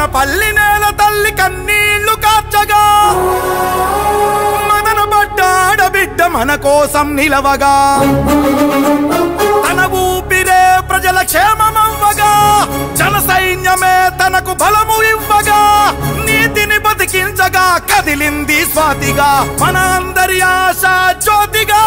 పల్లి నేల తల్లి కన్నీళ్లు కార్చగా మదన పడ్డ ఆడబిడ్డ మన కోసం నిలవగా తన ఊపిరే ప్రజల క్షేమమవ్వగా జన సైన్యమే తనకు బలము ఇవ్వగా నీతిని బతికించగా కదిలింది స్వాతిగా మన అందరి ఆశ జ్యోతిగా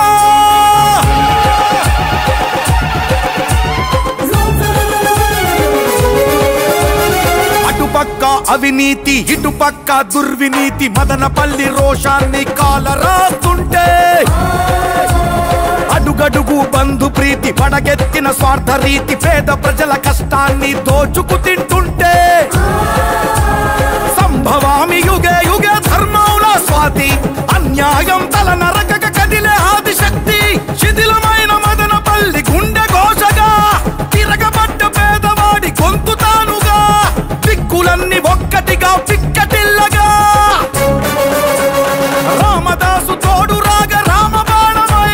అటుపక్క అవినీతి ఇటుపక్క దుర్వినీతి మదనపల్లి రోషాన్ని కాలరాస్తుంటే అడుగడుగు బంధు ప్రీతి పడగెత్తిన స్వార్థ రీతి పేద ప్రజల కష్టాన్ని దోచుకు తింటుంటే సంభవామి యుగే యుగే ధర్మౌల స్వాతి అన్యాయం తల నరకక కదిలే ఆదిశక్తి శిథిలమైన మదనపల్లి గుండె ఘోషగా తిరగబడ్డ పేదవాడి గొంతు తానుగా దిక్కులన్నీ ఒక్కటిగా పిక్కటిల్లగా రామదాసు తోడు రాగ రామబాణమై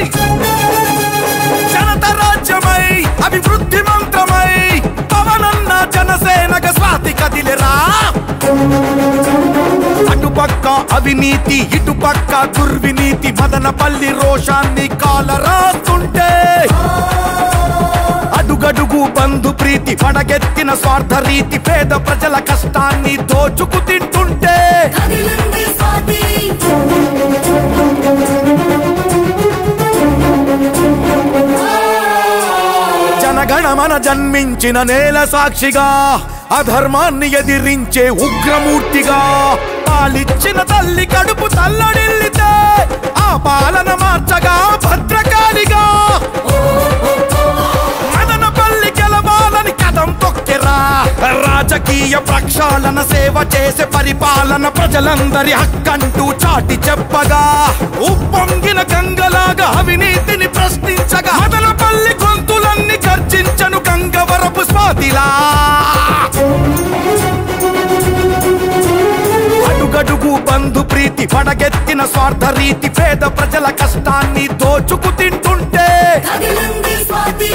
జనత రాజ్యమై అభివృద్ధి మంత్రమై పవనన్న జనసేనగ స్వాతి కదిలిరా అటుపక్క అవినీతి ఇటుపక్క దుర్వినీతి మదనపల్లి రోషాన్ని కాలరాస్తుంటే అడుగడుగు బంధు ప్రీతి పడగెత్తిన స్వార్థ రీతి పేద ప్రజల కష్టాన్ని దోచుకు తింటుంటే కదిలింది స్వాతి జనగణమన జన్మించిన నేల సాక్షిగా అధర్మాన్ని ఎదిరించే ఉగ్రమూర్తిగా పాలిచ్చిన తల్లి కడుపు తల్లడిల్లితే ఆ పాలన మార్చగా భద్రకాళిగా మదనపల్లి గెలవాలని కదం తొక్కెరా రాజకీయ ప్రక్షాళన సేవ చేసే పరిపాలన ప్రజలందరి హక్కంటూ చాటి చెప్పగా ఉప్పొంగిన గంగలాగా అవినీతిని ప్రశ్నించగా మదనపల్లి గొంతులన్నీ గర్జించను గంగవరపు స్వాతిలా అడుగడుగు బంధు ప్రీతి పడగెత్తిన స్వార్థ రీతి పేద ప్రజల కష్టాన్ని దోచుకు తింటుంటే కదిలింది స్వాతి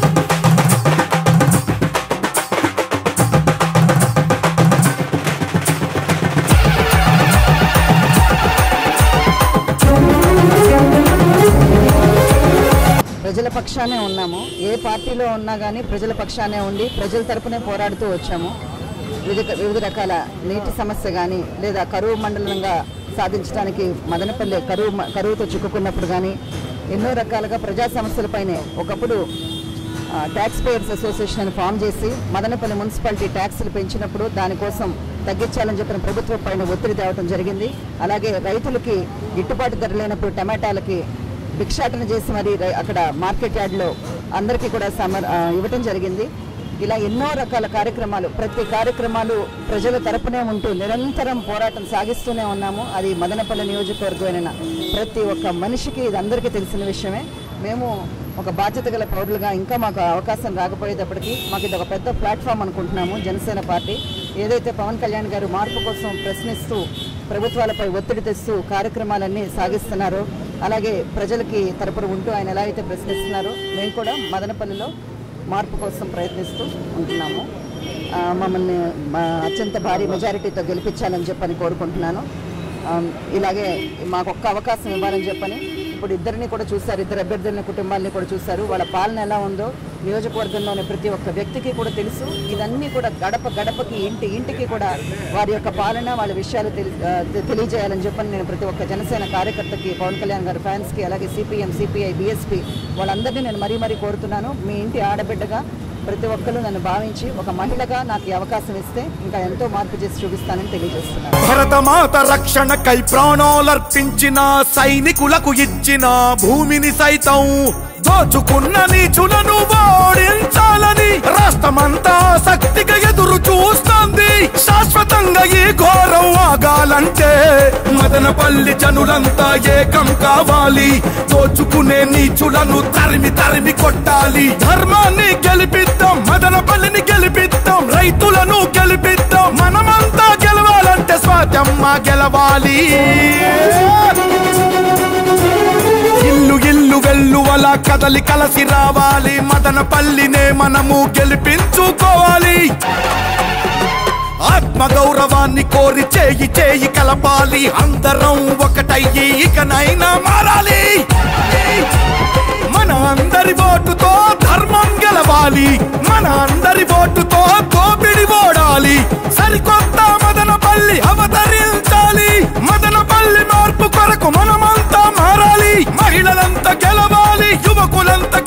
ప్రజల పక్షానే ఉన్నాము ఏ పార్టీలో ఉన్నా కానీ ప్రజల పక్షానే ఉండి ప్రజల తరపునే పోరాడుతూ వచ్చాము వివిధ వివిధ రకాల నీటి సమస్య కానీ లేదా కరువు మండలంగా సాధించడానికి మదనపల్లి కరువు మ- కరువుతో చిక్కుకున్నప్పుడు కానీ ఎన్నో రకాలుగా ప్రజా సమస్యలపైనే ఒకప్పుడు ట్యాక్స్ పేయర్స్ అసోసియేషన్ అని ఫామ్ చేసి మదనపల్లి మున్సిపాలిటీ ట్యాక్సులు పెంచినప్పుడు దానికోసం తగ్గించాలని చెప్పిన ప్రభుత్వం పైన ఒత్తిడి తేవటం జరిగింది అలాగే రైతులకి గిట్టుబాటు ధర లేనప్పుడు టమాటాలకి భిక్షాటన చేసి మరి రై- అక్కడ మార్కెట్ యార్డ్లో అందరికీ కూడా సమర్ ఆ, ఇవ్వటం జరిగింది ఇలా ఎన్నో రకాల కార్యక్రమాలు ప్రతి కార్యక్రమాలు ప్రజల తరపునే ఉంటూ నిరంతరం పోరాటం సాగిస్తూనే ఉన్నాము అది మదనపల్లి నియోజకవర్గమైన ప్రతి ఒక్క మనిషికి ఇది అందరికీ తెలిసిన విషయమే మేము ఒక బాధ్యత గల పౌరులుగా ఇంకా మాకు అవకాశం రాకపోయేటప్పటికీ మాకు ఇది ఒక పెద్ద ప్లాట్ఫామ్ అనుకుంటున్నాము జనసేన పార్టీ ఏదైతే పవన్ కళ్యాణ్ గారు మార్పు కోసం ప్రశ్నిస్తూ ప్రభుత్వాలపై ఒత్తిడి తెస్తూ కార్యక్రమాలన్నీ సాగిస్తున్నారో అలాగే ప్రజలకి తరపున ఉంటూ ఆయన ఎలా అయితే ప్రశ్నిస్తున్నారో మేము కూడా మదనపల్లిలో మార్పు కోసం ప్రయత్నిస్తూ ఉంటున్నాము ఆ, మమ్మల్ని మా అత్యంత భారీ మెజారిటీతో గెలిపించాలని చెప్పని కోరుకుంటున్నాను ఆ, ఇలాగే మాకు ఒక్క అవకాశం ఇవ్వాలని చెప్పని ఇప్పుడు ఇద్దరిని కూడా చూశారు ఇద్దరు అభ్యర్థులని కుటుంబాలని కూడా చూశారు వాళ్ళ పాలన ఎలా ఉందో నియోజకవర్గంలోని ప్రతి ఒక్క వ్యక్తికి కూడా తెలుసు ఇదన్నీ కూడా గడప గడపకి ఇంటి ఇంటికి కూడా వారి యొక్క పాలన వాళ్ళ విషయాలు తెలి ఆ, తె- తెలియజేయాలని చెప్పని నేను ప్రతి ఒక్క జనసేన కార్యకర్తకి పవన్ కళ్యాణ్ గారి ఫ్యాన్స్కి అలాగే సిపిఎం సిపిఐ బీఎస్పీ వాళ్ళందరినీ నేను మరీ మరీ కోరుతున్నాను మీ ఇంటి ఆడబిడ్డగా ప్రతి ఒక్కరు నన్ను భావించి ఒక మహిళగా నాకు ఈ అవకాశం ఇస్తే ఇంకా ఎంతో మార్పు చేసి చూపిస్తానని తెలియజేస్తున్నాను భరతమాత రక్షణకై ప్రాణాలర్పించిన సైనికులకు ఇచ్చిన భూమిని సైతం దోచుకున్న నీచులను ఓడించాలని రాష్ట్రమంతా శక్తిగా ఎదురు చూస్తోంది శాశ్వతంగా ఈ ఘోరం ఆగాలంటే మదనపల్లి జనులంతా ఏకం కావాలి దోచుకునే నీచులను తరిమి తరిమి కొట్టాలి ధర్మాన్ని గెలిపిద్దాం మదనపల్లిని గెలిపిద్దాం రైతులను గెలిపిద్దాం మనమంతా గెలవాలంటే స్వాతమ్మ గెలవాలి ఇల్లు ఇల్లు వెల్లువల కదలి కలసి రావాలి మదనపల్లినే మనము గెలిపించుకోవాలి ధర్మాన్ని కోరి చేయి చేయి కలపాలి అందరం ఒకటయ్యి ఇకనైనా మారాలి మన అందరి ఓటుతో ధర్మం గెలవాలి మన అందరి ఓటుతో దోపిడి ఓడాలి సరికొత్త మదనపల్లి అవతరించాలి మదనపల్లి మార్పు కొరకు మనమంతా మారాలి మహిళలంతా గెలవాలి యువకులంతా